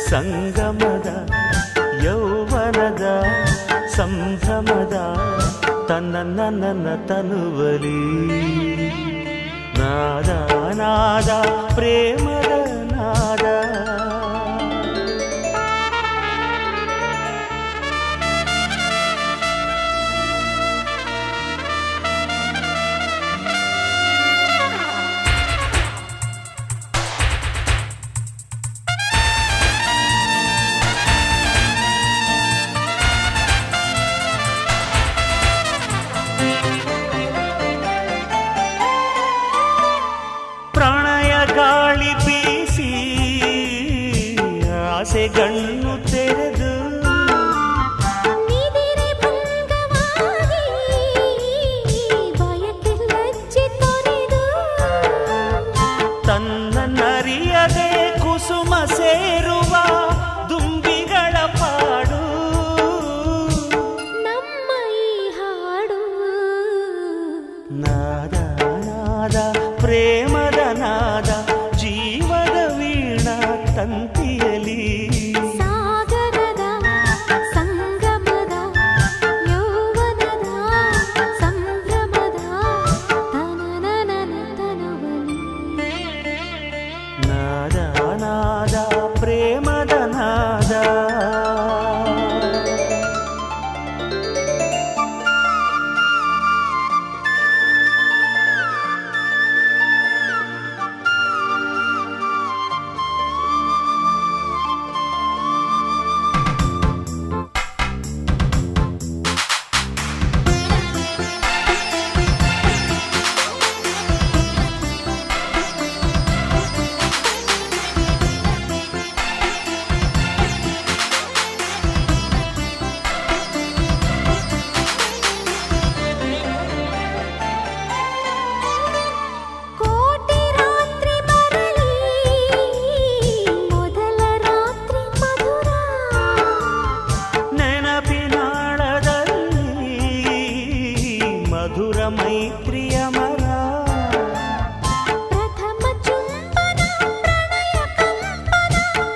ಸಂಗಮದ ಯೌವನದ ಸಂಭ್ರಮದ ತನ್ನ ನನ್ನ ತನುವಲಿ ನಾದ ನಾದ ಪ್ರೇಮದ ನಾದ ಪ್ರಣಯ ಗಾಳಿ ಬೀಸಿ ಆಸೆಗಣ್ಣು ತೆರೆದು ನಿದಿರೆ ಭಂಗವಾಗಿ ಬಯಕೆ ಲಜ್ಜೆ ತೊರೆದು ತನ್ನ ನರಿಯದೆ ಕುಸುಮ ಸೇರುವ ದುಂಬಿಗಳ ಪಾಡು ನಮ್ಮ ಈ ಹಾಡು ನಾದ ನಾದ ಪ್ರೇಮದ ನಾದ ಜೀವದ ವೀಣ ತಂತಿಯಲಿ ಸಾಗರದ ಸಂಗಮದ ಯೌವನದ ಸಂಭ್ರಮದ ತನನನನ ತನುವಲಿ ನಾದ ನಾದ ಪ್ರೇಮದ ನಾದ ಕೋಟಿ ರಾತ್ರಿ ಮರಳಿ ಮೊದಲ ರಾತ್ರಿ ಮಧುರ ನೆನಪಿನಾಳದಲ್ಲಿ ಮಧುರ ಮೈತ್ರಿಯ ಮರ ಪ್ರಥಮ ಚುಂಬನ ಪ್ರಣಯ ಕಂಪನ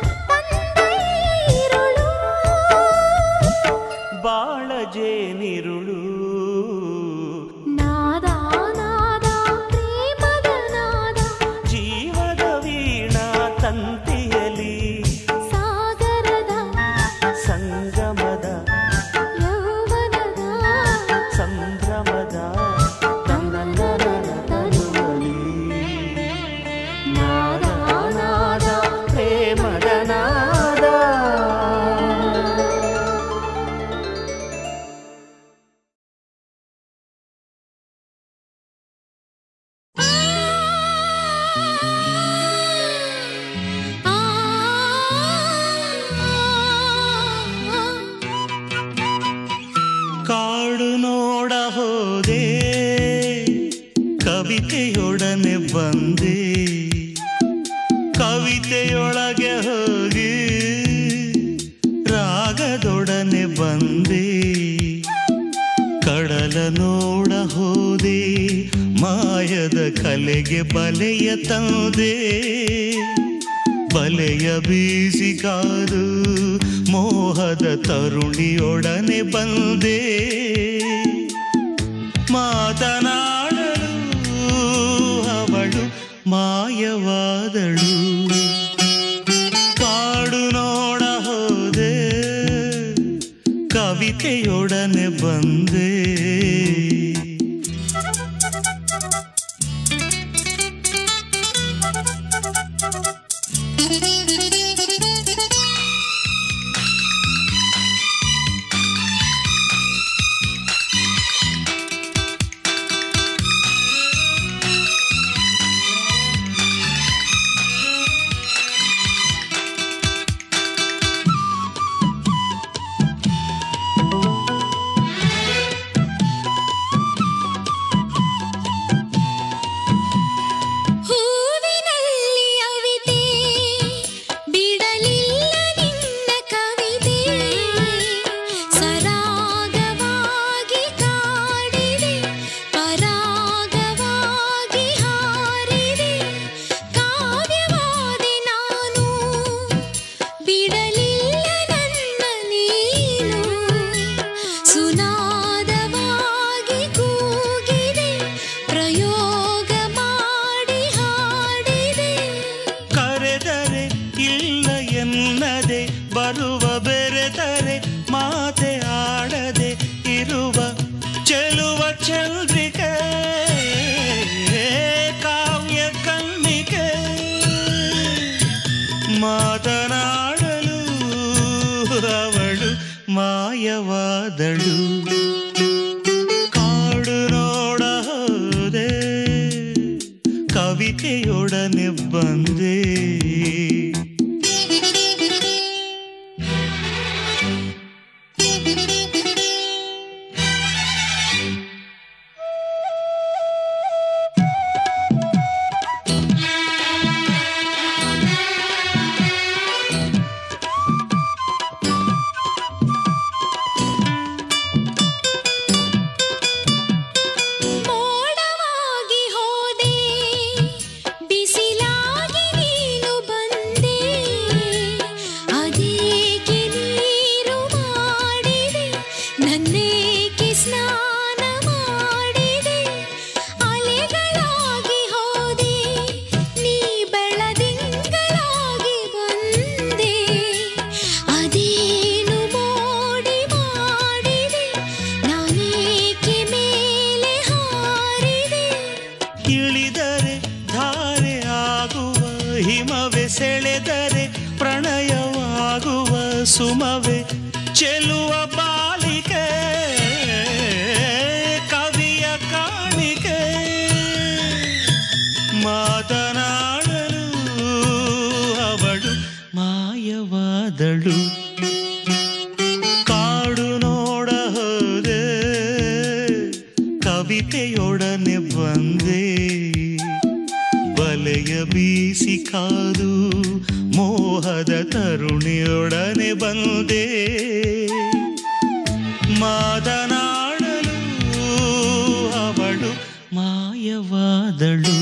ತಂದೈರುಳು ಬಾಳ ಜೇನಿರುಳು ನಾದ ನಾದ ಪ್ರೇಮದ ನಾದ ಜೀವದ ವೀಣ ತಂತಿಯಲಿ ಸಾಗರದ ಸಂಗಮದ ಯೌವನದ ಸಂಭ್ರಮದ ತನ್ನಂದರನ ತನುವಲಿ ನಾದ ನಾದ ಪ್ರೇಮದ ನಾದ ಕಾಡು ನೋಡ ಹೋದೆ ಕವಿತೆಯೊಡನೆ ಬಂದೆ ಕವಿತೆಯೊಳಗೆ ಹೋಗಿ ರಾಗದೊಡನೆ ಬಂದೆ ಕಡಲ ನೋಡ ಹೋದೆ ಮಾಯದ ಕಲೆಗೆ ಬಲೆಯ ತಂದೆ ಬಲೆಯ ಬೀಸಿ ಕಾದು ಮೋಹದ ತರುಣಿಯೊಡನೆ ಬಂದೆ ಮಾತನಾಡಲು ಅವಳು ಮಾಯವಾದಳು ಕಾಡು ನೋಡ ಹೋದೆ ಕವಿತೆಯೊಡನೆ ಬಂದೆ ಬರುವ ಬೆರೆತರೆ ಮಾತೆ ಆಡದೆ ಇರುವ ಚೆಲುವ ಚಂದ್ರಿಕೆ ಕಾವ್ಯ ಕನ್ನಿಕೆ ಮಾತನಾಡಲು ಅವಳು ಮಾಯವಾದಳು ಕಾಡು ನೋಡ ಹೋದೆ ಕವಿತೆಯೊಡನೆ ಬಂದೆ ಮೋಡವಾಗಿ ಹೋದೆ ಬಿಸಿಲಾಗಿ ನೀನು ಬಂದೆ ಅದೇಕೆ ನೀರು ಮಾಡಿದೆ ನನ್ನೇಕೆ ಸ್ನಾನ ಮಾಡಿದೆ ಅಲೆಗಳಾಗಿ ಹೋದೆ ನೀ ಬೆಳದಿಂಗಳಾಗಿ ಬಂದೆ ಅದೇನು ಮೋಡಿ ಮಾಡಿದೆ ನಾನೇಕೆ ಮೇಲೆ ಹಾರಿದೆ ಇಳಿದರೆ ಧಾರೆ ಆಗುವ ಹಿಮವೇ ಸೆಳೆದರೆ ಪ್ರಣಯವಾಗುವ ಸುಮವೇ ಚೆಲುವ ಬಾಲಿಕೆ ಕವಿಯ ಕಾಣಿಕೆ ಮಾತನಾಡಲು ಅವಳು ಮಾಯವಾದಳು ಕಾಡು ನೋಡ ಹೋದೆ ಕವಿತೆಯೊಡನೆ ಬಂದೆ ಬಲೆಯ ಬೀಸಿ ಕಾದು ಮೋಹದ ತರುಣಿಯೊಡನೆ ಬಂದೆ ಮಾತನಾಡಲು ಅವಳು ಮಾಯವಾದಳು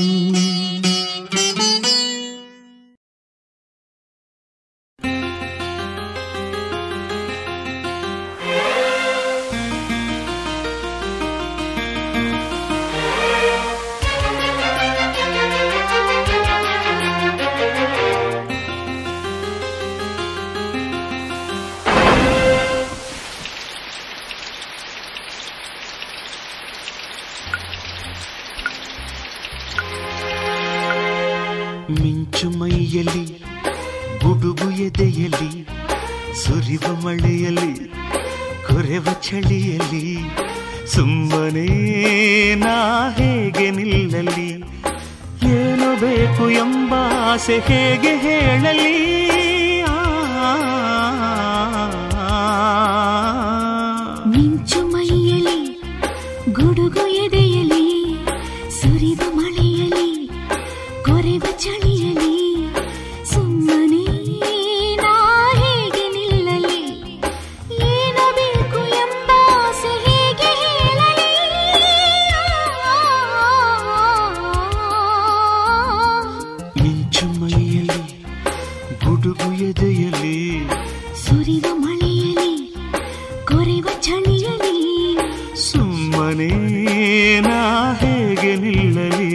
ಮಿಂಚು ಮೈಯಲ್ಲಿ ಗುಡುಗು ಎದೆಯಲ್ಲಿ ಸುರಿವ ಮಳೆಯಲ್ಲಿ ಕೊರೆವ ಚಳಿಯಲ್ಲಿ ಸುಮ್ಮನೆ ನಾ ಹೇಗೆ ನಿಲ್ಲಲಿ ಏನು ಬೇಕು ಎಂಬ ಆಸೆ ಹೇಗೆ ಹೇಳಲಿ ಆ ಮಿಂಚು ಮೈಯಲಿ ಗುಡುಗು ಎದೆಯಲಿ ಸುರಿದ ಮಳೆಯಲಿ ಕೊರೆವ ಚಳಿಯಲಿ ಸುಮ್ಮನೆ ನಾ ಹೇಗೆ ನಿಲ್ಲಲಿ ಏನು ಬೇಕು ಎಂಬ ಆಸೆ ಹೇಗೆ ಹೇಳಲಿ ಮಿಂಚು ಮೈಯಲ್ಲಿ ಗುಡುಗು ಎದೆಯಲ್ಲಿ ಸುರಿದ ಮಳೆಯಲಿ ಕೊರೆವ ಚಳಿಯಲಿ ಸುಮ್ಮನೆ ನಾ ಹೇಗೆ ನಿಲ್ಲಲಿ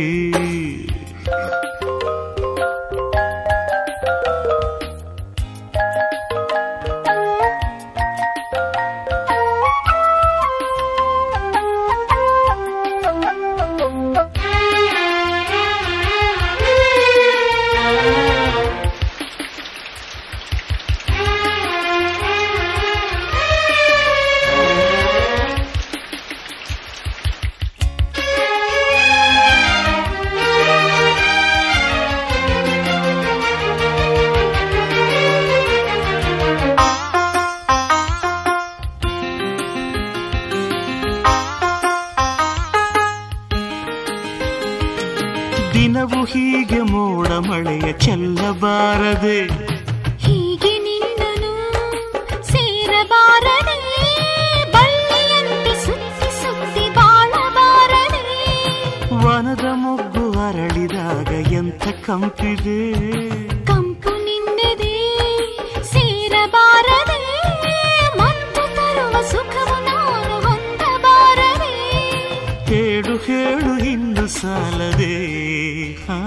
ದಿನವು ಹೀಗೆ ಮೋಡ ಮಳೆಯ ಚೆಲ್ಲಬಾರದೆ ಹೀಗೆ ನಿನ್ನನು ಸೇರಬಾರದೆ ಬಳ್ಳಿಯಂತೆ ಸುತ್ತಿ ಸುತ್ತಿ ಬಾಳಬಾರದೆ ವನದ ಮೊಗ್ಗು ಅರಳಿದಾಗ ಎಂಥ ಕಂಪಿದೆ ಕಂಪು ನಿನ್ನೆದೆ ಸೇರಬಾರದೆ ಮತ್ತು ತರುವ ಸುಖವು ನಾನು ಹೊಂದಬಾರದೆ ಹೇಳು ಹೇಳು ಇನ್ನು ಸಾಲದೆ ಹಾ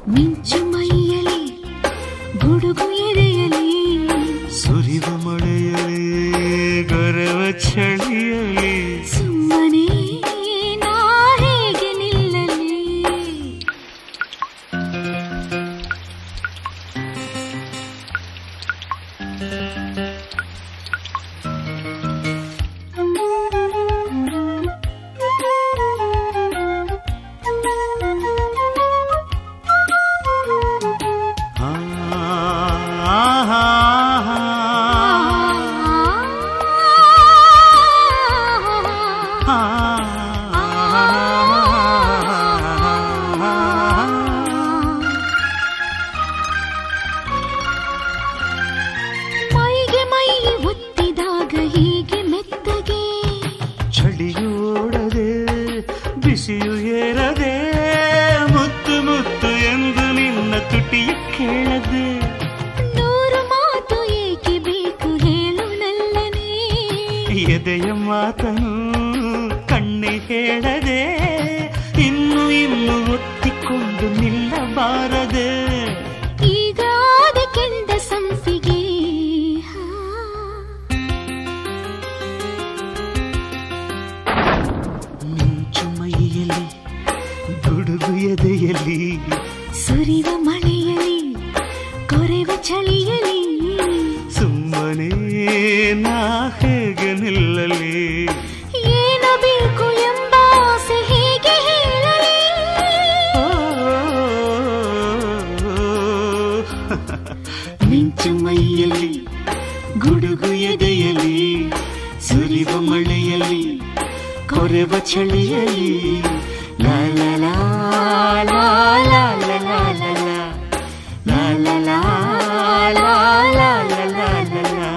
ಮಿಂಚು ಮೈಯಲಿ ಗುಡುಗು ಎದೆಯಲಿ ಸುರಿವ ಮಳೆಯಲಿ ಗೊರವ ಚಳಿಯಲಿ ಸುಮ್ಮನೆ ನಾ ಹೇಗೆ ನಿಲ್ಲಲಿ ಆ, ಆ, ಆ, ಆ, ಮೈಗೆ ಮೈ ಒತ್ತಿದಾಗ ಹೀಗೆ ಮೆತ್ತಗೆ ಚಳಿಯೋಡದೆ ಬಿಸಿಯು ಏರದೆ ಮುತ್ತು ಮುತ್ತು ಎಂದು ನಿನ್ನ ತುಟಿಯ ಕೇಳದೆ ನೂರು ಮಾತು ಏಕೆ ಬೇಕು ಹೇಳು ನಲ್ಲನೇ ಎದೆಯ ಮಾತನು ಕಣ್ಣೆ ಹೇಳದೆ ಇನ್ನು ಇನ್ನು ಒತ್ತಿಕೊಂಡು ನಿಲ್ಲಬಾರದೆ ಈಗ ಕೆಂಡ ಸಂಪಿಗೆ ಮಿಂಚು ಮೈಯಲ್ಲಿ ಗುಡುಗು ಎದೆಯಲ್ಲಿ ಸುರಿವ ಮಳೆಯಲಿ ಕೊರೆವ ಚಳಿಯಲಿ ಸುಮ್ಮನೆ ನಾ ಹೇಗೆ ನಿಲ್ಲಲಿ ಏನು ಬೇಕು ಎಂಬ ಆಸೆ ಹೇಗೆ ಹೇಳಲಿ ಮಿಂಚು ಮೈಯಲ್ಲಿ ಗುಡುಗು ಎದೆಯಲ್ಲಿ ಸುರಿವ ಮಳೆಯಲ್ಲಿ ಕೊರೆವ ಚಳಿಯಲ್ಲಿ ಲಾ ಲಾ ಲಾ ಲಾ ಲಾ ಲಾ ಲಾ ಲಾ ಲಾ. ಲಾ ಲಾ ಲಾ ಲಾ ಲಾ ಲಾ ಲಾ ಲಾ ಲಾ.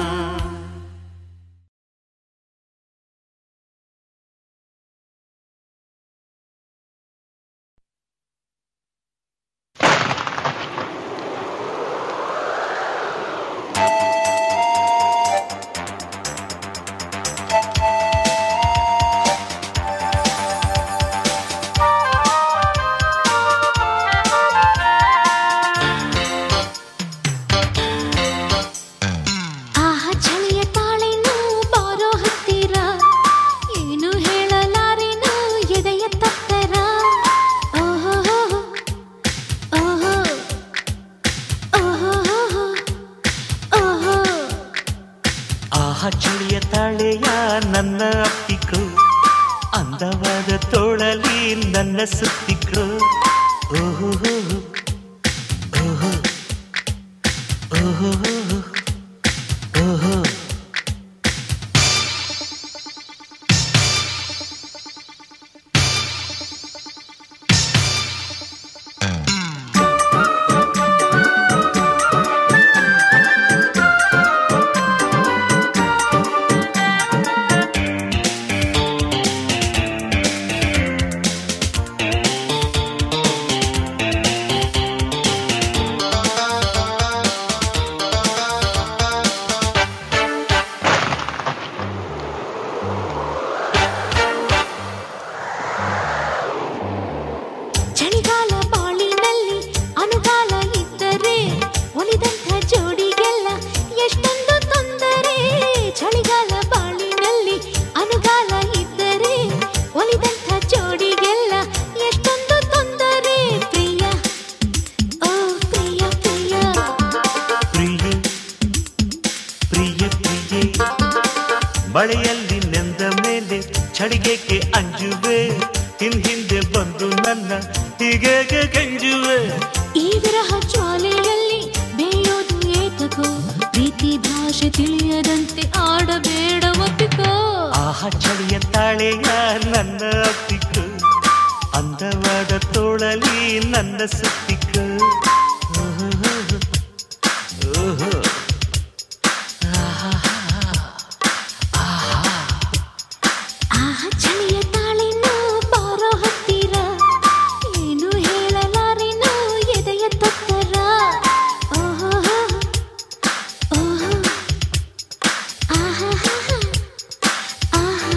ಆಹ ಚಳಿಯ ತಾಳೆನು ಬಾರೋ ಹತ್ತಿರ ಏನು ಹೇಳಲಾರೆನು ಎದೆಯ ತತ್ತರ ಓಹೋ ಓಹೋ ಓಹೋ ಓಹೋ ಆಹ ಚಳಿಯ ತಾಳೆಯ ನನ್ನ ಅಪ್ಪಿಕೋ ಅಂದವಾದ ತೋಳಲಿ ನನ್ನ ಸುತ್ತಿಕೋ ಓಹೋ ಓಹೋ ಓಹೋ ಓಹೋ ಚಳಿಗಾಲ ಬಾಳಿನಲ್ಲಿ ಅನುಗಾಲ ಇದ್ದರೆ ಒಲಿದಂಥ ಜೋಡಿಗೆಲ್ಲ ಎಷ್ಟೊಂದು ತೊಂದರೆ ಚಳಿಗಾಲ ಬಾಳಿನಲ್ಲಿ ಅನುಗಾಲ ಇದ್ದರೆ ಒಲಿದಂಥ ಜೋಡಿಗೆಲ್ಲ ಎಷ್ಟೊಂದು ತೊಂದರೆ ಪ್ರಿಯ ಓ ಪ್ರಿಯ ಪ್ರಿಯ ಪ್ರಿಯೆ ಪ್ರಿಯ ಪ್ರಿಯೆ ಮಳೆಯಲ್ಲಿ ನೆಂದ ಮೇಲೆ ಚಳಿಗೆಗೆ ಅಂಜುವೆ ಹಿನ್ ಹಿಂದೆ ಬಂದು ನನ್ನ ಹೀಗೆ ಕೆಂಜುವೆ ಈ ವಿರಹ ಜ್ವಾಲೆಯಲ್ಲಿ ಬೇಯೋದು ಏತಕೋ ಪ್ರೀತಿ ಭಾಷೆ ತಿಳಿಯದಂತೆ ಆಡಬೇಡ ಒಪ್ಪಿಕೋ ಆಹ ಚಳಿಯ ತಾಳೆಯ ನನ್ನ ಅಪ್ಪಿಕು ಅಂದವಾದ ತೋಳಲಿ ನನ್ನ ಸುತ್ತಿಕು ಓಹೋ ಓಹೋ ಆಹ ಚಳಿಯ ತಾಳೆನು ಬಾರೋ ಹತ್ತಿರ ಏನು ಹೇಳಲಾರೆನು ಎದೆಯ ತತ್ತರ ಓಹೋ ಓಹೋ ಆಹಾ ಆಹಾ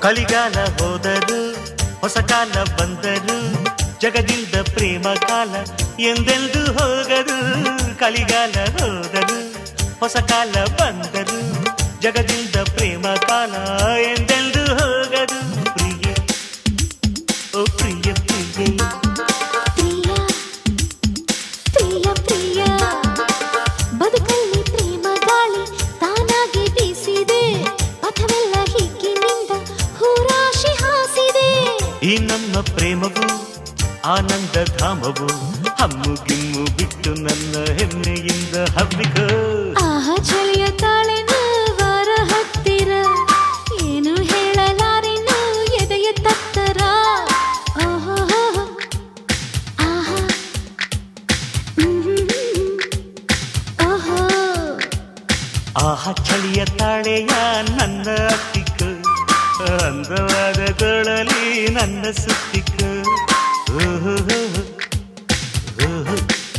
ಕಲಿಗಾಲ ಹೋದರು ಹೊಸ ಕಾಲ ಬಂದರು ಜಗದಿಂದ ಪ್ರೇಮ ಕಾಲ ಎಂದೆಂದು ಹೋಗದು ಕಲಿಗಾಲ ಹೋದರು ಹೊಸ ಕಾಲ ಬಂದರು ಜಗದಿಂದ ಪ್ರೇಮ ಕಾಲ ಎಂದೆಂದು ಹೋಗದು ಪ್ರಿಯ ಓ ಪ್ರಿಯ ಪ್ರಿಯ ಪ್ರಿಯ ಪ್ರಿಯ ಪ್ರಿಯ ಬದುಕಲ್ಲಿ ಪ್ರೇಮ ಗಾಳಿ ತಾನಾಗಿ ಬೀಸಿದೆ ಪಥವೆಲ್ಲ ಹಿಗ್ಗಿನಿಂದ ಹೂರಾಶಿ ಹಾಸಿದೆ ಈ ನಮ್ಮ ಪ್ರೇಮವು ಆನಂದ ಧಾಮವು ಹಮ್ಮು ಗಿಮ್ಮು ಬಿಟ್ಟು ನನ್ನ ಹೆಮ್ಮೆಯಿಂದ ಹಬ್ಬಿಕೋ ಆಹ ಚಳಿಯ ತಾಳೆನು ವಾರ ಹತ್ತಿರ ಏನು ಹೇಳಲಾರೆನು ಎದೆಯ ತತ್ತರ ಓಹೋ ಆಹ ಹ್ಮ್. ಓಹೋ ಆಹ ಚಳಿಯ ತಾಳೆಯ ನನ್ನ ಅತ್ತಿಕ್ಕು ಅಂದವಾದ ಕೊಳಲಿ ನನ್ನ ಸುತ್ತಿಕ್ಕು ಓಹೋ ಓಹೋ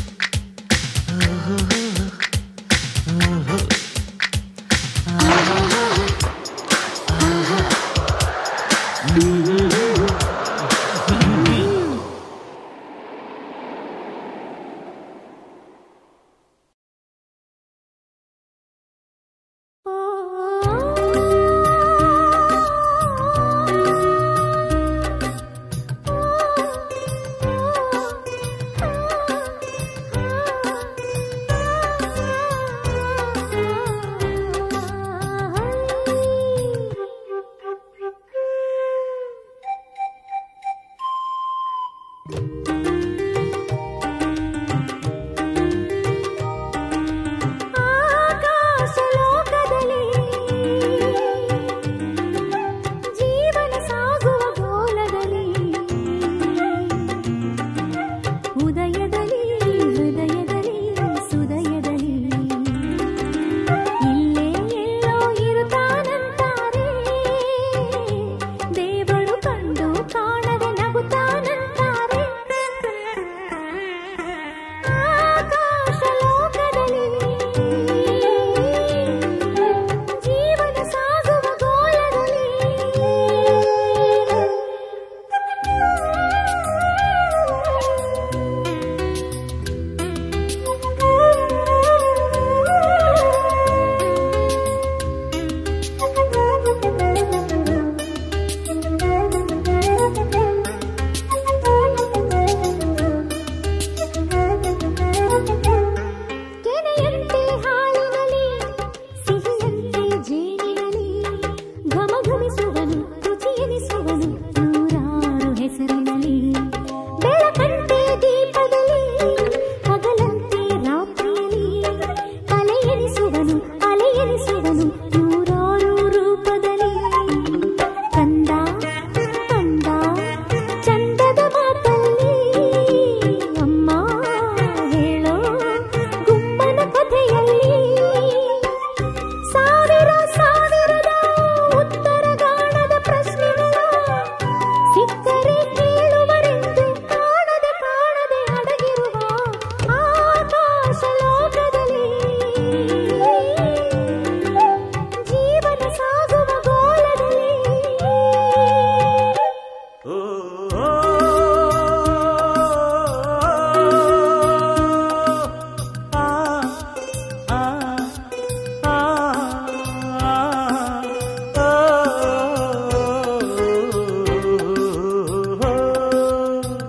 ಆಕಾಶಲೋಕದಲ್ಲಿ ಜೀವನ ಸಾಗುವ ಗೋಲದಲ್ಲಿ ಉದಯದಲ್ಲಿ ಹೃದಯದಲ್ಲಿ ಸುದಯದಲ್ಲಿ ಇಲ್ಲೇ ಎಲ್ಲೋ ಇರುತ್ತಾನಂತಾರೆ ದೇವರು ಕಂಡು ಕಾಣದೆ ನಗುತ್ತಾನಂತಾರೆ ಆಕಾಶಲೋಕದಲ್ಲಿ ಜೀವನ ಸಾಗುವ ಗೋಲದಲ್ಲಿ ಕೆನೆಯಂತೆ ಹಾಲಿನಲ್ಲಿ ಸಿಹಿಯಂತೆ ಜೇನಿನಲ್ಲಿ ಘಮಘಮಿಸುವನು ರುಚಿ ಎನಿಸುವನು ನೂರಾರು ಹೆಸರಿನಲ್ಲಿ ಬೆಳಕಂತೆ ದೀಪದಲ್ಲಿ ಹಗಲಂತೆ ರಾತ್ರಿಯಲ್ಲಿ ಕಲೆ ಎನಿಸುವನು ಅಲೆ ಎನಿಸುವನು ನೂರಾರು ರೂಪದಲ್ಲಿ ಕಂದ ಕಂದ ಚಂದದ ಮಾತಲ್ಲಿ ಅಮ್ಮ ಹೇಳೋ ಗುಮ್ಮನ ಕಥೆಯಲ್ಲಿ ಸಾವಿರ ಸಾವಿರದ ಉತ್ತರಗಾಣದ ಪ್ರಶ್ನೆಗಳ ಸಿಕ್ಕರೆ ಕೇಳುವರೆಂದು ಕಾಣದೆ ಕಾಣದೆ ಅಡಗಿರುವ ಆಕಾಶ ಲೋಕದಲ್ಲಿ ಜೀವನ ಸಾಗುವ ಗೋಲದಲ್ಲಿ ಓ ಓ, ಆ, ಆ, ಆ, ಓ.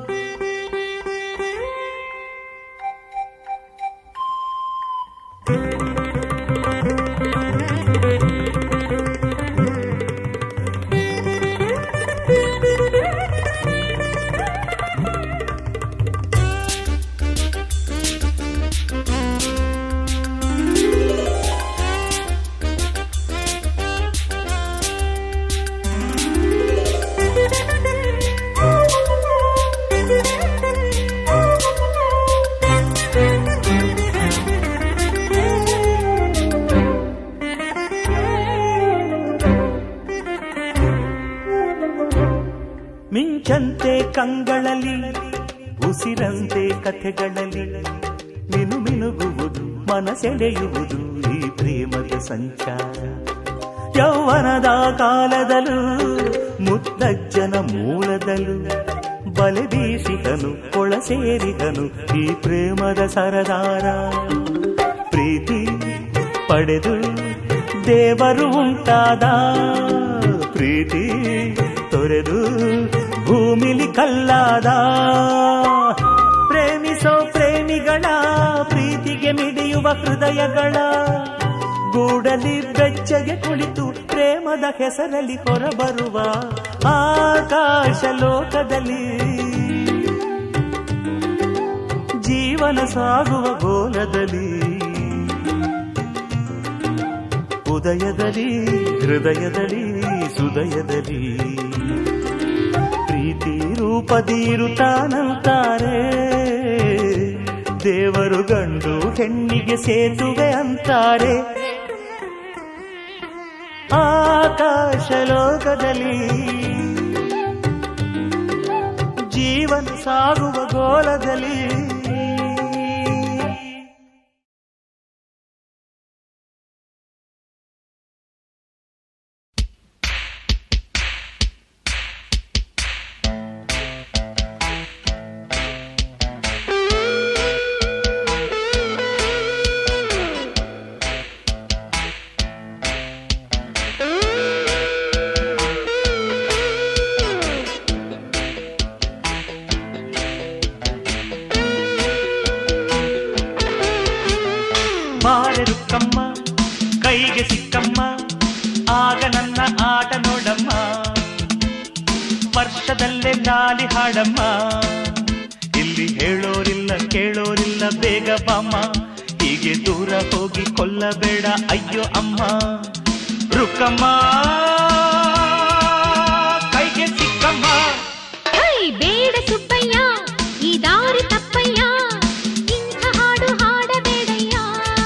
ಮಿಂಚಂತೆ ಕಂಗಳಲ್ಲಿ ಉಸಿರಂತೆ ಕಥೆಗಳಲ್ಲಿ ಮಿನು ಮಿನುಗುವುದು ಮನಸೆಳೆಯುವುದು ಈ ಪ್ರೇಮದ ಸಂಚಾರ ಯೌವನದ ಕಾಲದಲ್ಲೂ ಮುದ್ದಜ್ಜನ ಮೂಲದಲು ಬಲೆ ಬೀಸಿದನು ಒಳ ಸೇರಿದನು ಈ ಪ್ರೇಮದ ಸರದಾರ ಪ್ರೀತಿ ಪಡೆದು ದೇವರು ಉಂಟಾದ ಪ್ರೀತಿ ತೊರೆದು ಭೂಮಿಲಿ ಕಲ್ಲಾದ ಪ್ರೇಮಿಸೋ ಪ್ರೇಮಿಗಳ ಪ್ರೀತಿಗೆ ಮಿಡಿಯುವ ಹೃದಯಗಳ ಗೂಡಲಿ ಬೆಚ್ಚಗೆ ಕುಳಿತು ಪ್ರೇಮದ ಹೆಸರಲ್ಲಿ ಹೊರಬರುವ ಆಕಾಶ ಲೋಕದಲ್ಲಿ ಜೀವನ ಸಾಗುವ ಗೋಲದಲ್ಲಿ ಉದಯದಲ್ಲಿ ಹೃದಯದಲ್ಲಿ ಸುದಯದಲ್ಲಿ ಪ್ರೀತಿ ರೂಪದಿ ಇರುತ್ತಾನಂತಾರೆ ದೇವರು ಗಂಡು ಹೆಣ್ಣಿಗೆ ಸೇತುವೆ ಅಂತಾರೆ ಆಕಾಶ ಲೋಕದಲ್ಲಿ ಜೀವನ ಸಾಗುವ ಗೋಲದಲ್ಲಿ ಬಾರೆರುಕ್ಕಮ್ಮ ಕೈಗೆ ಸಿಕ್ಕಮ್ಮ ಆಗ ನನ್ನ ಆಟ ನೋಡಮ್ಮ ವರ್ಷದಲ್ಲೇ ಲಾಲಿ ಹಾಡಮ್ಮ ಇಲ್ಲಿ ಹೇಳೋರಿಲ್ಲ ಕೇಳೋರಿಲ್ಲ ಬೇಗ ಬಾಮ್ಮ ಹೀಗೆ ದೂರ ಹೋಗಿ ಕೊಲ್ಲಬೇಡ ಅಯ್ಯೋ ಅಮ್ಮ ರುಕ್ಕಮ್ಮ ಕೈಗೆ ಸಿಕ್ಕಮ್ಮ ಹೈ ಬೇಡ ಸುಬ್ಬಯ್ಯ ಈ ದಾರಿ ತಪ್ಪಯ್ಯ ಇಂಥ ಹಾಡು ಹಾಡಬೇಡಯ್ಯ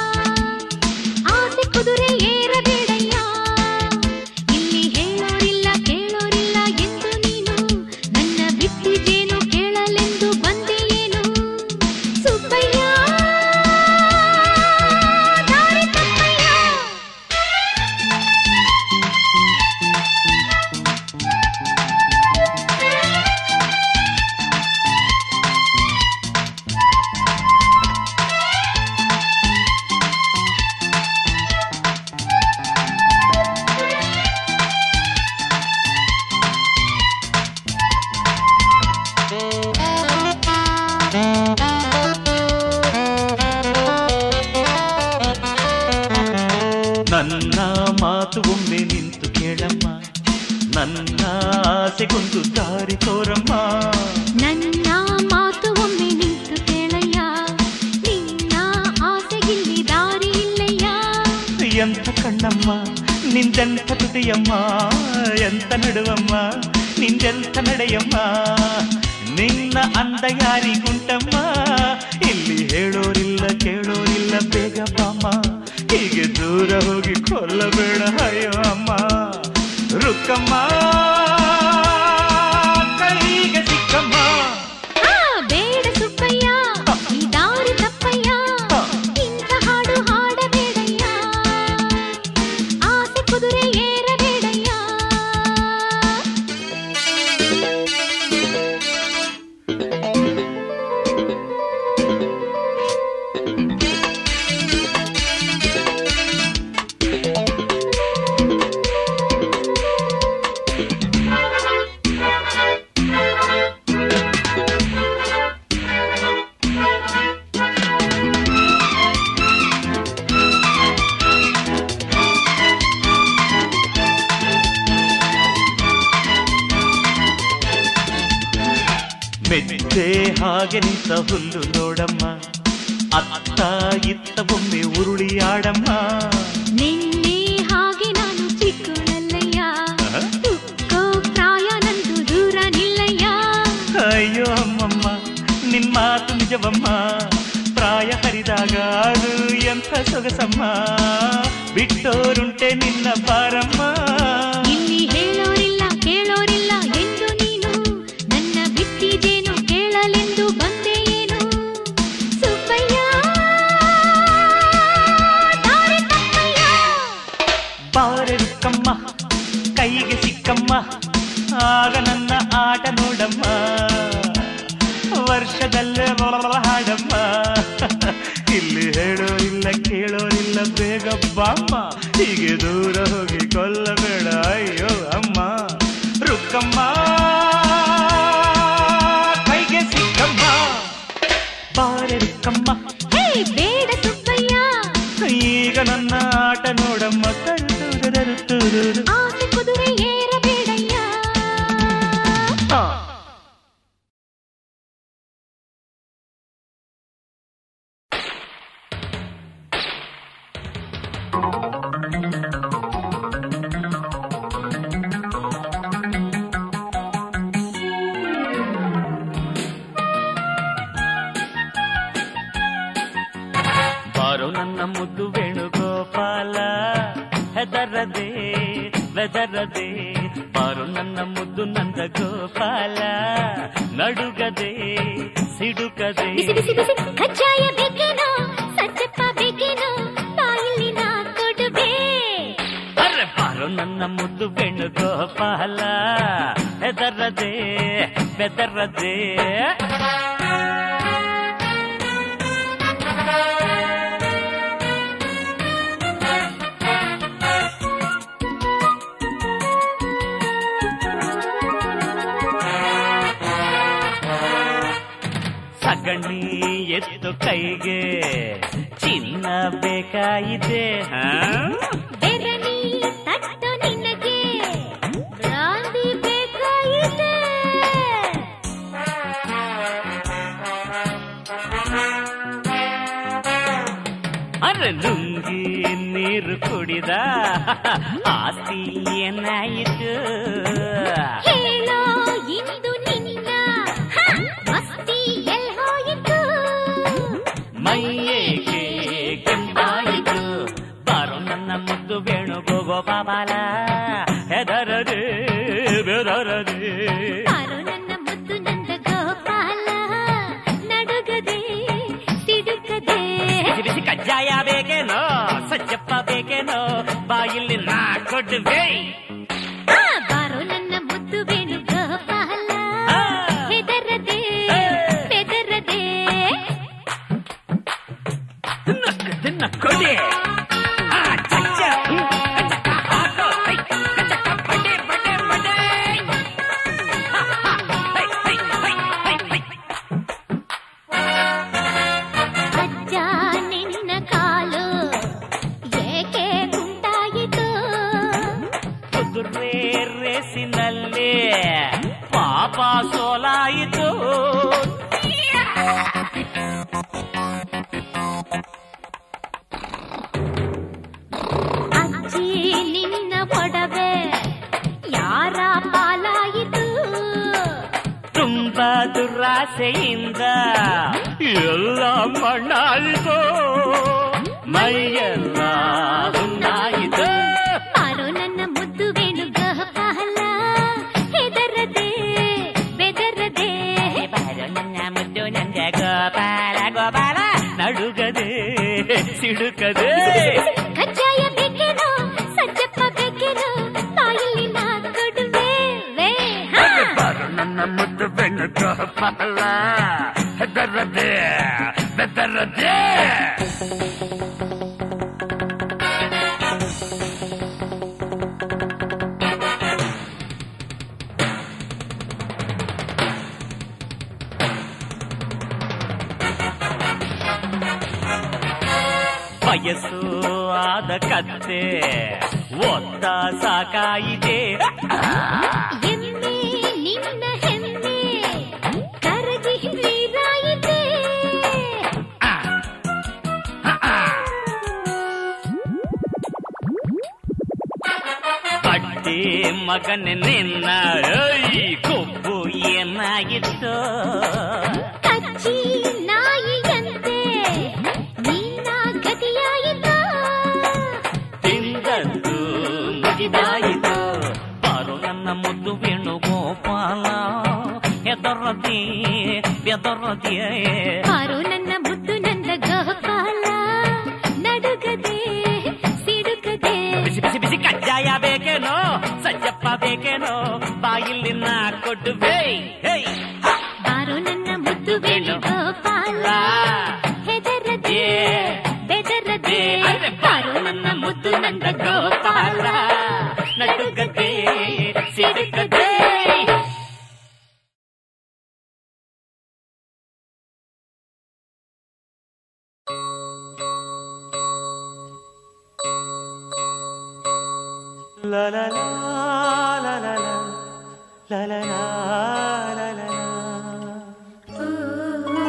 ಆಸೆ ಕುದುರೆ ಏರಬೇಡಯ್ಯ ಇಲ್ಲಿ ಹೇಳೋರಿಲ್ಲ ಕೇಳೋರಿಲ್ಲ ಎಂದು ನೀನು ನನ್ನ ಬಿಟ್ಟಿದ್ದೇನು ಕೇಳಲೆಂದು ಬಂದೆಯೇನು ಸುಬ್ಬಯ್ಯ ದಾರಿ ತಪ್ಪಯ್ಯ ನನ್ನ ಮಾತು ಒಮ್ಮೆ ನಿಂತು ಕೇಳಮ್ಮ ನನ್ನ ಆಸೆಗೊಂದು ದಾರಿ ತೋರಮ್ಮ ನನ್ನ ಮಾತು ಒಮ್ಮೆ ನಿಂತು ಕೇಳಯ್ಯ ನಿನ್ನ ಆಸೆಗಿಲ್ಲಿ ದಾರಿ ಇಲ್ಲಯ್ಯ ಎಂತ ಕಣ್ಣಮ್ಮ ನಿಂದೆಂತ ತುಟಿಯಮ್ಮ ಎಂತ ನಡುವಮ್ಮ ನಿಂದೆಂತ ನಡೆಯಮ್ಮ ನಿನ್ನ ಅಂದ ಯಾರಿಗುಂಟಮ್ಮ ಇಲ್ಲಿ ಹೇಳೋರಿಲ್ಲ ಕೇಳೋರಿಲ್ಲ ಬೇಗ ಬಾಮ್ಮ ಹೀಗೆ ದೂರ ಹೋಗಿ ಕೊಲ್ಲಬೇಡ ಅಯ್ಯೋ ಅಮ್ಮ ರುಕ್ಕಮ್ಮ ಕೈಗೆ ಸಿಕ್ಕಮ್ಮ ಆ, ಬೇಡ ಸುಬ್ಬಯ್ಯ ಈ ದಾರಿ ತಪ್ಪಯ್ಯ ಇಂಥ ಹಾಡು ಹಾಡಬೇಡಯ್ಯ ಆಸೆ ಕುದುರೆ ಏರಬೇಡಯ್ಯ ಮೆತ್ತೆ ಹಾಗೆ ನಿಂತ ಹುಲ್ಲು ನೋಡಮ್ಮ ಅತ್ತ ಇತ್ತ ಒಮ್ಮೆ ಉರುಳಿ ಆಡಮ್ಮ ನಿನ್ನೆ ಹಾಗೆ ನಾನು ಚಿಕ್ಕಳಲ್ಲಯ್ಯ ತುಕ್ಕೋ ಪ್ರಾಯ ನಂದು ದೂರ ನಿಲ್ಲಯ್ಯ ಅಯ್ಯೋ ಅಮ್ಮಮ್ಮ ನಿನ್ ಮಾತು ನಿಜವಮ್ಮ ಪ್ರಾಯ ಹರಿದಾಗ ಅದು ಎಂಥ ಸೊಗಸಮ್ಮ ಬಿಟ್ಟೋರುಂಟೆ ನಿನ್ನ ಬಾರಮ್ಮ ಇಲ್ಲಿ ಹೇಳೋರಿಲ್ಲ ಕೇಳೋರಿಲ್ಲ ಎಂದು ನೀನು ನನ್ನ ಬಿಟ್ಟಿದ್ದೇನು ಕೇಳಲೆಂದು ಬಂದೆಯೇನು ಸುಬ್ಬಯ್ಯ ದಾರಿ ತಪ್ಪಯ್ಯ ಬಾರೆ ರುಕ್ಕಮ್ಮ ಕೈಗೆ ಸಿಕ್ಕಮ್ಮ ಆಗ ನನ್ನ ಆಟ ನೋಡಮ್ಮ ವರ್ಷದಲ್ಲೇ ಮೊದಲ ಹಾಡಮ್ಮ ಇಲ್ಲಿ ಹೇಳೋರಿಲ್ಲ ಕೇಳೋರಿಲ್ಲ ಬೇಗ ಬಾಮ್ಮ ಹೀಗೆ ದೂರ ಹೋಗಿ ಕೊಲ್ಲಬೇಡ ಅಯ್ಯೋ ಅಮ್ಮ ರುಕ್ಕಮ್ಮ ಕೈಗೆ ಸಿಕ್ಕಮ್ಮ ಬಾರೆ ರುಕ್ಕಮ್ಮ ಹೇ ಬೇಡ ಸುಬ್ಬಯ್ಯ ಈಗ ನನ್ನ ಆಟ ನೋಡಮ್ಮ ಕರುತುರುತುರುತುರು. ಆಸೆ ಕುದುರೆ ಏರಬೇಡಯ್ಯ ಆ. ಬಾರೋ ನನ್ನ ಮುದ್ದು ವೇಣುಗೋಪಾಲ ಹೆದರದೆ ಬೆದರದೆ ಬಾರೋ ನನ್ನ ಮುದ್ದು ನಂದ ಗೋಪಾಲ ನಡುಗದೆ ಸಿಡುಕದೆ ಬಿಸಿ ಬಿಸಿ ಬಿಸಿ ಕಜ್ಜಾಯ ಬೇಕೇನೋ ಸಜ್ಜಪ್ಪ ಬೇಕೇನೋ ಬಾಯಲ್ಲಿ ನಾ ಕೊಡುವೆ ಅರೆ ಬಾರೋ ನನ್ನ ಮುದ್ದು ವೇಣುಗೋಪಾಲ ಹೆದರದೆ ಬೆದರದೆ ಸಗಣಿ ಎತ್ತು ಕೈಗೆ ಚಿನ್ನ ಬೇಕಾಗಿದೆ ಹಾ ಬೆರಣಿ ತಟ್ಟು ನಿನಗೆ ಬ್ರಾಂದಿ ಬೇಕಾಗಿದೆ ಅರೆ ಲುಂಗಿ ನೀರು ಕುಡಿದ ಆಸ್ತಿ ಏನಾಯಿತು ಹೇಳೋ ಇಂದು ನಿನ್ನ ಹ, ಮಸ್ತಿ ಎಲ್ ಹೋಯಿತು ಮೈಯೇಕೆ ಕೆಂಪಾಯಿತು ಬಾರೋ ನನ್ನ ಮುದ್ದು ವೇಣು ಗೋಪಾಲ ಹೆದರದೆ ಬೆದರದೆ ಬಾರೋ ನನ್ನ ಮುದ್ದು ನಂದ ಗೋಪಾಲ ನಡುಗದೆ ಸಿಡುಕದೆ ಬಿಸಿ ಬಿಸಿ ಕಜ್ಜಾಯ ಬೇಕೇನೋ ಸಜ್ಜಪ್ಪ ಬೇಕೇನೋ ಬಾಯಲ್ಲಿ ನಾ ಕೊಡುವೆ ಆ, ಬಾರೋ ನನ್ನ ಮುದ್ದು ವೇಣು ಗೋಪಾಲ ಆ. ಹೆದರದೆ ಏ. ಬೆದರದೆ ನಕ್ಕ ತಿನ್ನ ಕೊಡಿ ಆ, ಚಚ್ಚ. ಹ್ಮ್. ಕಚಕ ಹಾಕೋ. ಹೈ. ಕಚಕ ಬಡೆ, ಬಡೆ, ಬಡೆ. ಹ, ಹ. ಹೈ, ಹೈ, ಹೈ, ಹೈ, ಹೈ. ಅಜ್ಜ ನಿನ್ನ ಕಾಲು ಏಕೆ ಉಂಟಾಯಿತು ಕುದುರೆ ರೇಸಿನಲ್ಲಿ ಪಾಪ ಸೋಲಾಯಿತು ಅಜ್ಜಿ ನಿನ್ನ ಒಡವೆ ಯಾರ ಪಾಲಾಯಿತು ತುಂಬ ದುರಾಸೆಯಿಂದ ಎಲ್ಲ ಮಣ್ಣಾಯಿತು ಮೈಯೆಲ್ಲ ಹುಣ್ಣಾಯಿತು ಬಾರೋ ನನ್ನ ಮುದ್ದು ವೇಣು ಗೋಪಾಲ ಹೆದರದೆ ಬೆದರದೆ ಬಾರೋ ನನ್ನ ಮುದ್ದು ನಂದ ಗೋಪಾಲ ಗೋಪಾಲ ನಡುಗದೆ ಸಿಡುಕದೆ ಕಜ್ಜಾಯ ಬೇಕೇನೋ ಸಜ್ಜಪ್ಪ ಬೇಕೇನೋ ಬಾಯಲ್ಲಿ ನಾ ಕೊಡುವೆ ವೇ ಹಾ. ಬಾರೋ ನನ್ನ ಮುದ್ದು ಬೆನ್ನು ಗೋಪಾಲ ಹೆದರದೆ ಬೆದರದೆ ವಯಸ್ಸು ಆದ ಕತ್ತೆ ಒತ್ತ ಸಾಕಾಯಿತೆ ಎಮ್ಮೆ ನಿನ್ನ ಹೆಮ್ಮೆ ಕರಗಿ ನೀರಾಯಿತೆ ಅಡ್ಡಿ ಮಗನ ನಿನ್ನ ಈ ಕೊಬ್ಬು ಏನಾಗಿತ್ತು ಕಚ್ಚಿ ನಾಯಿಯಂತೆ ನಿನ್ನ ಗತಿಯಾಯಿತು ತಿಂದದ್ದು ಮುಗಿದಾಯಿತು ಬಾರು ನನ್ನ ಮುದ್ದು ವೇಣು ಗೋಪಾಲ ಹೆದರದಿ ಬೆದರದಿ ಬಾರೋ ನನ್ನ ಮುದ್ದು ನಂದ ಗೋಪಾಲ ನಡುಗದೆ ಸಿಡುಕದೆ ಬಿಸಿ ಬಿಸಿ ಬಿಸಿ ಕಜ್ಜಾಯ ಬೇಕೇನೋ ಸಜ್ಜಪ್ಪ ಬೇಕೇನೋ ಬಾಯಿಲಿನ ಕೊಡುವೆ ಹೇ ಬಾರೋ ನನ್ನ ಮುದ್ದು ಬೇಡಿ ಗೋಪಾಲ ಹೆದರದೆ ಬೆದರದೆ ಬಾರೋ ನನ್ನ ಮುದ್ದು ನಂದ Gopala ನಡುಗದೆ ಸಿಡುಕದೆ La la la la la la la la la la la la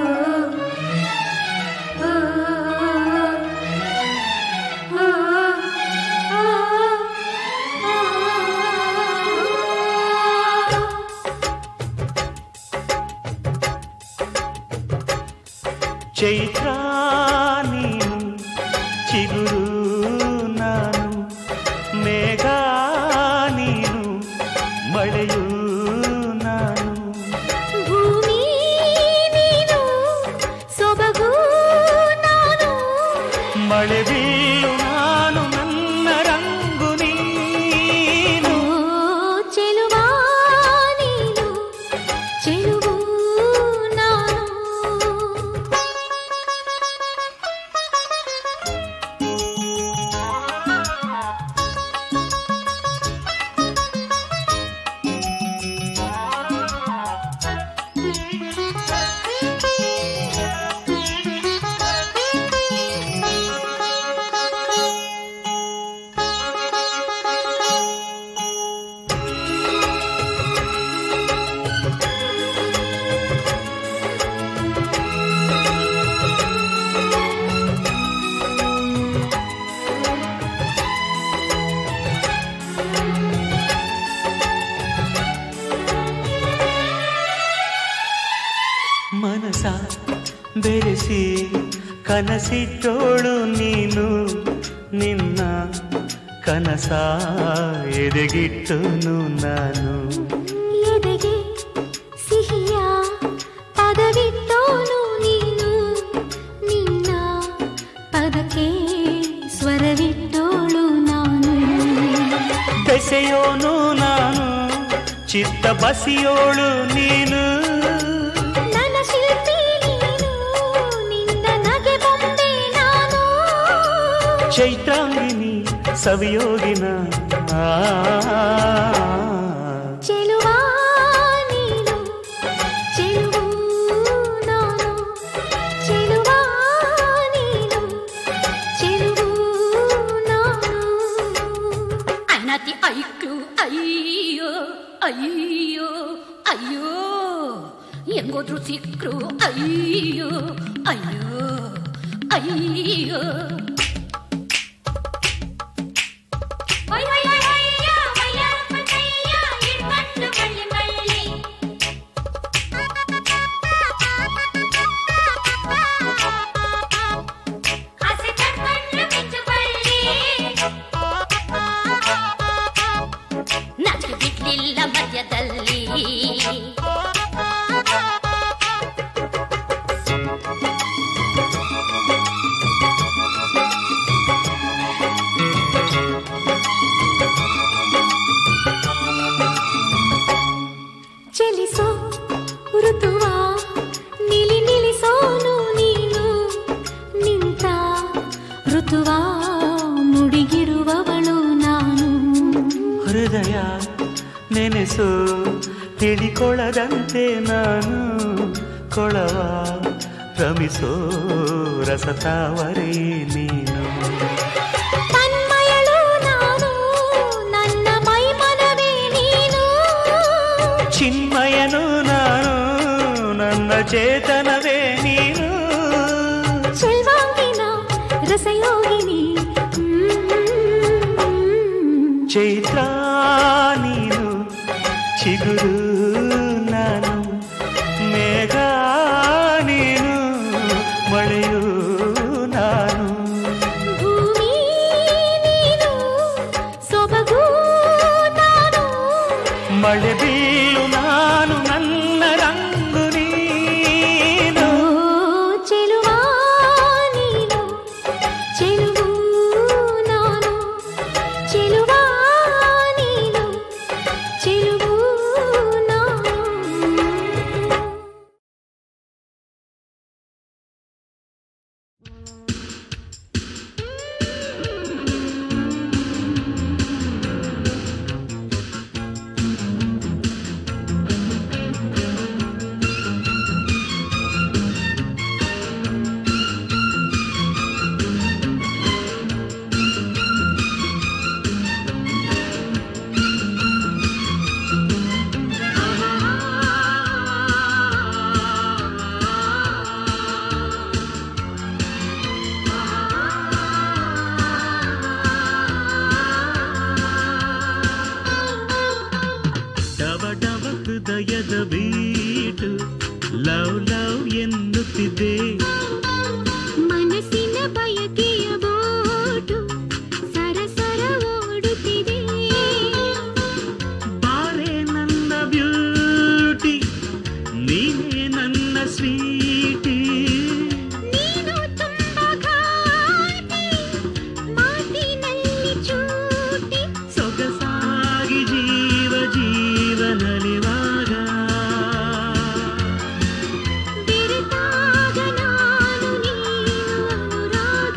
Chaitra ನೀನು ಚಿಗುರು ನಾನು ಮೇಘ ನೀನು ಮಳೆಯೂ ನಾನು ಭೂಮಿ ನೀನು ಸೊಬಗು ನಾನು ಮಳೆ ಬೀಳು ನಾನು ನನ್ನ ರಂಗು ನೀನು ಓ ಚೆಲುವಾ ನೀನು ಚೆಲುವು ನಾನು ಮನಸ ಬೆರೆಸಿ ಕನಸಿಟ್ಟೋಳು ನೀನು ನಿನ್ನ ಕನಸ ಎದೆಗಿಟ್ಟನು ನಾನು ಎದೆಗೆ ಸಿಹಿಯ ಪದವಿಟ್ಟೋನು ನೀನು ನಿನ್ನ ಪದಕ್ಕೆ ಸ್ವರವಿಟ್ಟೋಳು ನಾನು ಬೆಸೆಯೋನು ನಾನು ಚಿತ್ತ ಬಸಿಯೋಳು ನೀನು ನನ್ನ ಶಿಲ್ಪಿ ನೀನು ನಿನ್ನ ನಗೆ ಬೊಂಬೆ ನಾನು ಚೈತ್ರಾಂಗಿನಿ ಸವಿಯೋಗಿನ ಆ ಚೆಲುವಾ ನೀನು ಚೆಲುವು ನಾನು ಚೆಲುವಾ ನೀನು ಚೆಲುವು ನಾನು ಅನತಿ ಐಕ್ಳು ಅಯ್ಯೋ ಅಯ್ಯೋ ಅಯ್ಯೋ ಹೆಂಗೋದ್ರು ಸಿಕ್ರು ಅಯ್ಯೋ ಅಯ್ಯೋ ಅಯ್ಯೋ ಒಯ್ ಒಯ್ ಒಯ್ ಒಯ್ಯ ಒಯ್ಯ ಪತಯ್ಯ ಹಿಡ್ಕೊಂಡು ಬಳ್ಳಿ ಬಳ್ಳಿ ಹಸೆ ಕಟ್ಕೊಂಡು ಮಿಂಚು ಬಳ್ಳಿ ನನಗೆ ಬಿಡ್ಲಿಲ್ಲ ಮಧ್ಯದಲ್ಲಿ ಚಲಿಸೋ ಋತುವ ನಿಲಿ ನಿಲಿಸೋನು ನೀನು ನಿಂತ ಋತುವ ಮುಡಿಗಿರುವವಳು ನಾನು ಹೃದಯ ನೆನೆಸು ತಿಳಿಕೊಳ್ಳದಂತೆ ನಾನು ಕೊಳವ ರಮಿಸೋ ರಸತಾವರೇ ನೀನು ತನ್ಮಯಳು ನಾನು ನನ್ನ ಮೈಮನವೇ ನೀನು ಚಿನ್ಮಯನು ನಾನು ನನ್ನ ಚೇತನವೇ ನೀನು ಚೆಲ್ವಾಂಗಿನ ರಸಯೋಗಿನಿ ಚೈತ್ರ ನೀನು ಚಿಗುರು ನಾನು ಮೇಘ ನೀನು ಮಳೆಯೂ ನಾನು ಭೂಮಿ ನೀನು ಸೊಬಗು ನಾನು ಮಳೆ ಬೀಳು ನಾನು ನನ್ನ ರಂಗು ನೀನು ಓ ಚೆಲುವಾ ನೀನು ಚೆಲುವು ನಾನು ಚೆಲುವಾ ನೀನು ಹೃದಯದ ಬೀಟು ಲವ್ ಲವ್ ಎನ್ನುತ್ತಿದೆ ಮನಸ್ಸಿನ ಬಯಕೆಯ ಬೋಟು ಸರಸರ ಓಡುತ್ತಿದೆ ಬಾರೆ ನನ್ನ ಬ್ಯೂಟಿ ನೀನೇ ನನ್ನ ಸ್ವೀಟಿ ನೀನು ತುಂಬ ಘಾಟಿ ಮಾತಿನಲ್ಲಿ ಚೂಟಿ ಸೊಗಸಾಗಿ ಜೀವ ಜೀವನಲಿವಾಗ ಬೆರೆತಾಗ ನಾನು ನೀನು ಅನುರಾಗ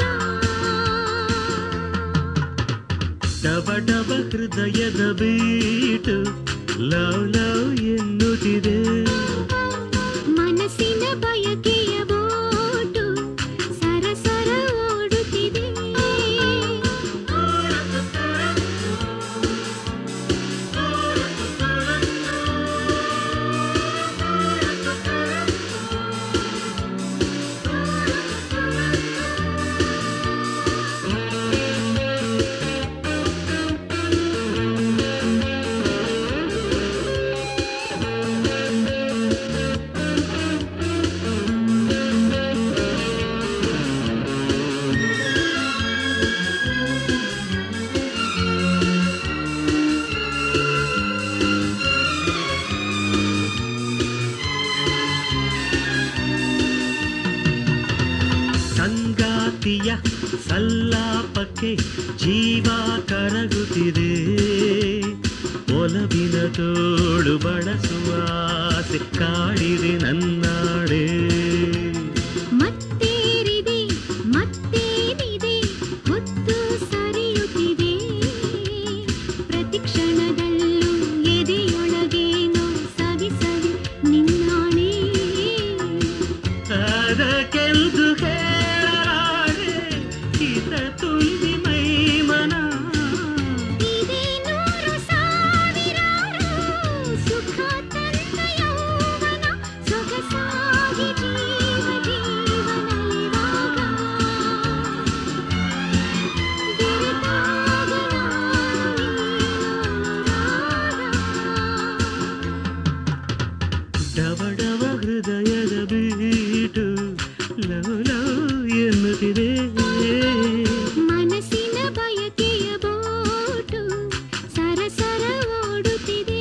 ಡಬ ಡಬ ಹೃದಯದ ಬೀಟು ಲವ್ ಲವ್ ಎನ್ನುತ್ತಿದೆ ಮನಸ್ಸಿನ ಬಯಕೆಯ ಬೋಟು ಸರಸರ ಓಡುತ್ತಿದೆ ಸಂಗಾತಿಯ ಸಲ್ಲಾಪಕ್ಕೆ ಜೀವ ಕರಗುತ್ತಿದೆ ಒಲವಿನ ತೋಳು ಬಳಸುವ ಆಸೆ ಕಾಡಿದೆ ನನ್ನಾಡೆ ಮತ್ತೇರಿದೆ ಮತ್ತೇನಿದೆ ಹೊತ್ತು ಸರಿಯುತ್ತಿದೆ ಪ್ರತಿ ಕ್ಷಣದಲ್ಲೂ ಎದೆಯೊಳಗೇನೋ ಸವಿ ಸವಿ ನಿನ್ನಾಣೆ ಅದಕ್ಕೆಂದು ಹೇಳಲಾರೆ ಹಿತ ತುಂಬಿ ಮೈಮನ ಇದೇ ನೂರು ಸಾವಿರಾರು ಸುಖ ತಂದ ಯೌವನ ಸೊಗಸಾಗಿ ಜೀವ ಜೀವನಲಿವಾಗ ಬೆರೆತಾಗ ನಾನು ಡವ ಡವ ಹೃದಯದ ಬೀಟು ಲವ್ ಲವ್ ಎನ್ನುತ್ತಿದೆ ಮನಸ್ಸಿನ ಬಯಕೆಯ ಬೋಟು ಸರಸರ ಓಡುತ್ತಿದೆ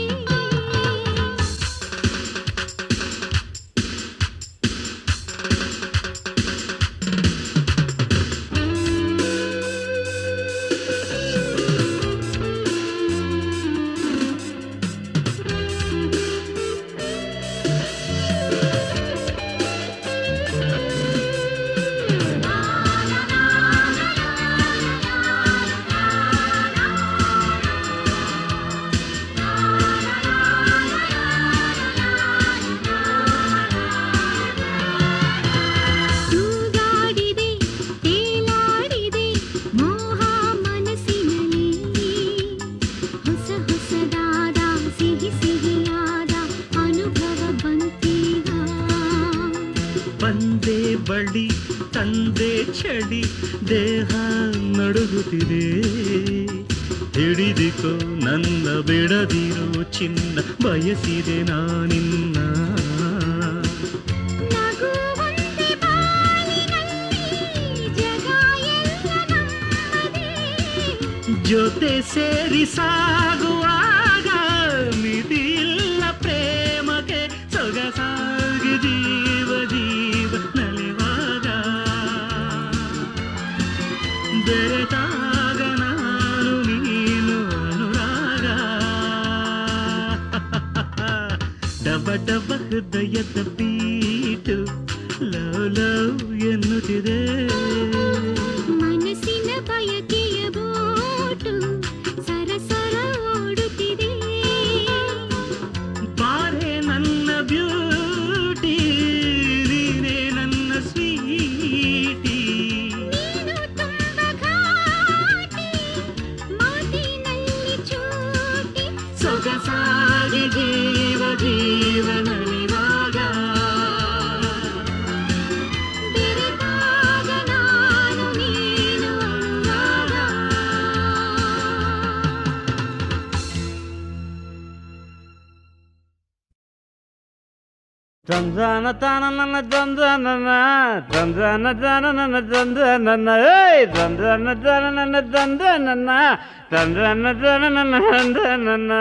ತೂಗಾಡಿದೆ ತೇಲಾಡಿದೆ ಮೋಹ ಮನಸ್ಸಿನಲ್ಲಿ ಹೊಸ ಹೊಸದಾದ ಸಿಹಿ ಸಿಹಿಯಾದ ಅನುಭವ ಬಂತೀಗ ಬಂದೆ ಬಳಿ ತಂದೆ ಚಳಿ ದೇಹ ನಡುಗುತ್ತಿದೆ ಹಿಡಿದಿಕೋ ನನ್ನ ಬಿಡದಿರೋ ಚಿನ್ನ ಬಯಸಿದೆ ನಾನಿನ್ನ ನಗುವಂತೆ ಬಾಳಿನಲ್ಲಿ ಜಗ ಎಲ್ಲ ನಮ್ಮದೇ ಜೊತೆ ಸೇರಿ ಸಾಗುವಾಗ ಮಿತಿಯಿಲ್ಲ ಪ್ರೇಮಕ್ಕೆ ಸೊಗಸಾಗಿ ಜೀವ ಜೀವ ನಲಿವಾಗ ಬೆರೆತಾಗ ನಾನು ನೀನು ಅನುರಾಗ ಡಬ ಡಬ ಹೃದಯದ ಬೀಟು ಲವ್ ಲವ್ ಎನ್ನುತ್ತಿದೆ ಮನಸ್ಸಿನ ಬಯಕೆಯ ಬೋಟು ಸರಸರ ಓಡುತ್ತಿದೆ ಬಾರೆ ನನ್ನ ಬ್ಯೂಟಿ ನೀನೇ ನನ್ನ ಸ್ವೀಟಿ ನೀನು ತುಂಬ ಘಾಟಿ ಮಾತಿನಲ್ಲಿ ಚೂಟಿ ಸೊಗಸಾಗಿ ಜೀವ ಜೀವನ ತಂದನ ತಾನ ನನ್ನ ತಂದನ ತಂದನ ತಾನ ನನ್ನ ತಂದನ ಏಯ್ ತಂದನ ತಾನ ನನ್ನ ತಂದನ ತಂದನ ತಾನ ನನ್ನ ತಂದನ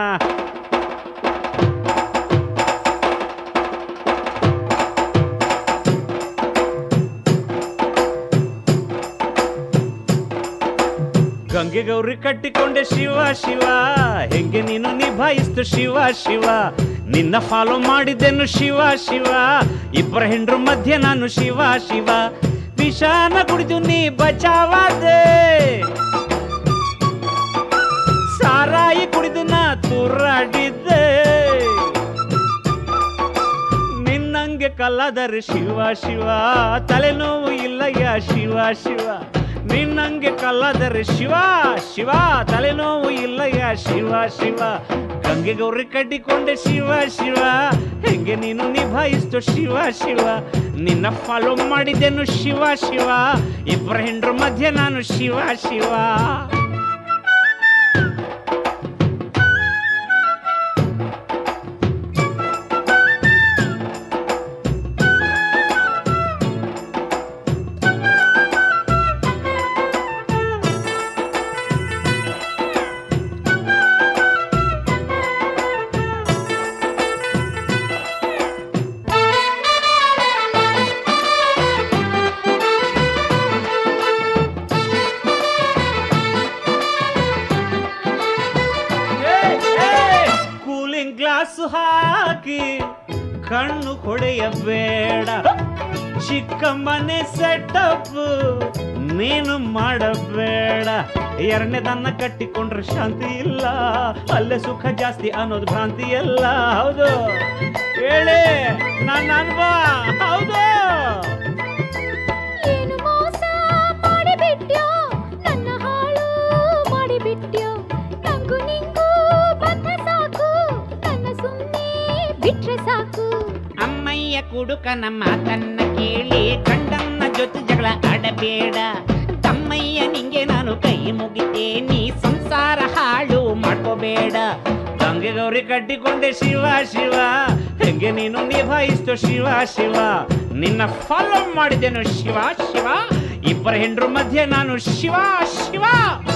ಗಂಗೆ ಗೌರಿ ಕಟ್ಟಿಕೊಂಡೆ ಶಿವ ಶಿವ ಹೆಂಗೆ ನೀನು ನಿಭಾಯಿಸ್ತು ಶಿವ ಶಿವ ನಿನ್ನ ಫಾಲೋ ಮಾಡಿದ್ದೆನು ಶಿವ ಶಿವ ಇಬ್ಬರ ಹೆಂಡ್ರ ಮಧ್ಯೆ ನಾನು ಶಿವ ಶಿವ ವಿಷಾನ ಕುಡಿದು ನೀ ಬಚಾವಾದೆ ಸಾರಾಯಿ ಕುಡಿದು ನಾ ತೂರಾಡಿದ್ದೆ ನಿನ್ನಂಗೆ ಕಲ್ಲದರೆ ಶಿವ ಶಿವ ತಲೆನೋವು ಇಲ್ಲಯ್ಯ ಶಿವ ಶಿವ ನಿನ್ನಂಗೆ ಕಲ್ಲದರೆ ಶಿವ ಶಿವ ತಲೆನೋವು ಇಲ್ಲಯ್ಯ ಶಿವ ಶಿವ ಗಂಗೆ ಗೌರಿ ಕಟ್ಟಿಕೊಂಡೆ ಶಿವ ಶಿವ ಹೆಂಗೆ ನೀನು ನಿಭಾಯಿಸ್ತು ಶಿವ ಶಿವ ನಿನ್ನ ಫಾಲೋ ಮಾಡಿದ್ದೆನು ಶಿವ ಶಿವ ಇಬ್ಬರ ಹೆಂಡ್ರ ಮಧ್ಯೆ ನಾನು ಶಿವ ಶಿವ ಕೂಲಿಂಗ್ ಗ್ಲಾಸ್ ಹಾಕಿ ಕಣ್ಣು ಹೊಡೆಯಬೇಡ ಚಿಕ್ಕ ಮನೆ ಸೆಟಪ್ ನೀನು ಮಾಡಬೇಡ ಎರಡನೇದನ್ನ ಕಟ್ಟಿಕೊಂಡ್ರೆ ಶಾಂತಿ ಇಲ್ಲ ಅಲ್ಲೇ ಸುಖ ಜಾಸ್ತಿ ಅನ್ನೋದು ಭ್ರಾಂತಿ ಎಲ್ಲ ಹೌದು ಹೇಳಿ ನನ್ನ ಅನುಭವ ಹೌದು ಏನು ಮೋಸ ಮಾಡಿಬಿಟ್ಯೋ ನನ್ನ ಹಾಳು ಮಾಡಿಬಿಟ್ಯೋ ನಂಗು ನಿಂಗೂ ಬಂಧ ಸಾಕು ನನ್ನ ಸುಮ್ಮನೆ ಬಿಟ್ರೆ ಸಾಕು ಅಮ್ಮಯ್ಯ ಕುಡುಕನ ಮಾತನ್ನ ಕೇಳಿ ಗಂಡನ್ನ ಜೊತೆ ಜಗಳ ಆಡಬೇಡ ತಮ್ಮಯ್ಯ ನಿಂಗೆ ನಾನು ಕೈ ಮುಗಿತೆ ನೀ ಸಂಸಾರ ಹಾಳು ಮಾಡ್ಕೋಬೇಡ ಗಂಗೆ ಗೌರಿ ಕಟ್ಟಿಕೊಂಡೆ ಶಿವ ಶಿವ ಹೆಂಗೆ ನೀನು ನಿಭಾಯಿಸ್ತು ಶಿವ ಶಿವ ನಿನ್ನ ಫಾಲೋ ಮಾಡಿದೆನು ಶಿವ ಶಿವ ಇಬ್ಬರ ಹೆಂಡ್ರ ಮಧ್ಯೆ ನಾನು ಶಿವ ಶಿವ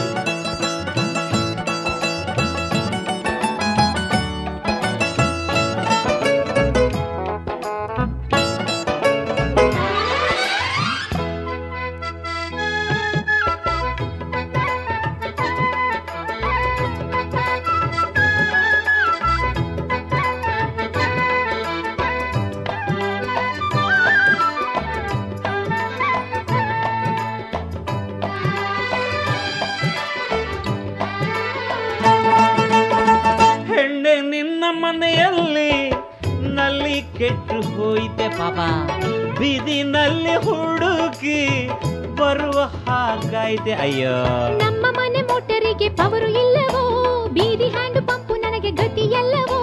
ಹೆಣ್ಣೆ ನಿನ್ನ ಮನೆಯಲ್ಲಿ ನಲ್ಲಿ ಕೆಟ್ಟು ಹೋಯಿತೆ ಪಾಪ ಬೀದಿನಲ್ಲಿ ಹುಡುಕಿ ಬರುವ ಹಾಗಾಯ್ತೆ ಅಯ್ಯೋ ನಮ್ಮ ಮನೆ ಮೋಟರಿಗೆ ಪವರು ಇಲ್ಲವೋ ಬೀದಿ ಹ್ಯಾಂಡ್ ಪಂಪು ನನಗೆ ಗತಿ ಎಲ್ಲವೋ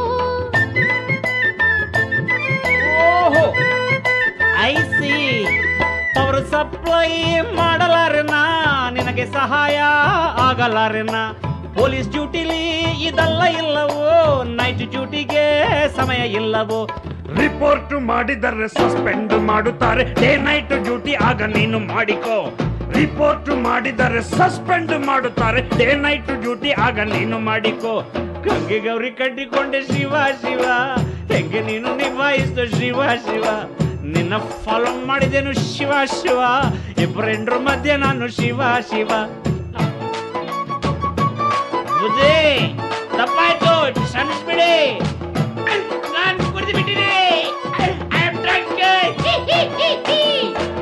ಓಹೋ ಐ ಸಿ ಪವರ್ ಸಪ್ಲೈ ಮಾಡಲಾರೆನಾ ನಿನಗೆ ಸಹಾಯ ಆಗಲಾರೆನಾ ಪೊಲೀಸ್ ಡ್ಯೂಟಿಲಿ ಇದಲ್ಲ ಇಲ್ಲವೋ ನೈಟ್ ಡ್ಯೂಟಿಗೆ ಸಮಯ ಇಲ್ಲವೋ ರಿಪೋರ್ಟ್ ಮಾಡಿದರೆ ಸಸ್ಪೆಂಡ್ ಮಾಡುತ್ತಾರೆ ಡೇ ನೈಟ್ ಡ್ಯೂಟಿ ಆಗ ನೀನು ಮಾಡಿಕೋ ರಿಪೋರ್ಟ್ ಮಾಡಿದರೆ ಸಸ್ಪೆಂಡ್ ಮಾಡುತ್ತಾರೆ ಡೇ ನೈಟ್ ಡ್ಯೂಟಿ ಆಗ ನೀನು ಮಾಡಿಕೋ ಗಂಗೆ ಗೌರಿ ಕಟ್ಟಿಕೊಂಡೆ ಶಿವ ಶಿವ ಹೆಂಗೆ ನೀನು ನಿಭಾಯಿಸ್ತು ಶಿವ ಶಿವ ನಿನ್ನ ಫಾಲೋ ಮಾಡಿದೆನು ಶಿವ ಶಿವ ಇಬ್ಬರೆಂಡ್ರ ಮಧ್ಯೆ ನಾನು ಶಿವ ಶಿವ ಬುದ್ಧಿ ತಪ್ಪಾಯ್ತು ಕ್ಷಮಿಸ್ಬಿಡಿ ನಾನು ಕುಡಿದು ಬಿಟ್ಟಿನಿ ಐ ಆಮ್ ಡ್ರಂಕ್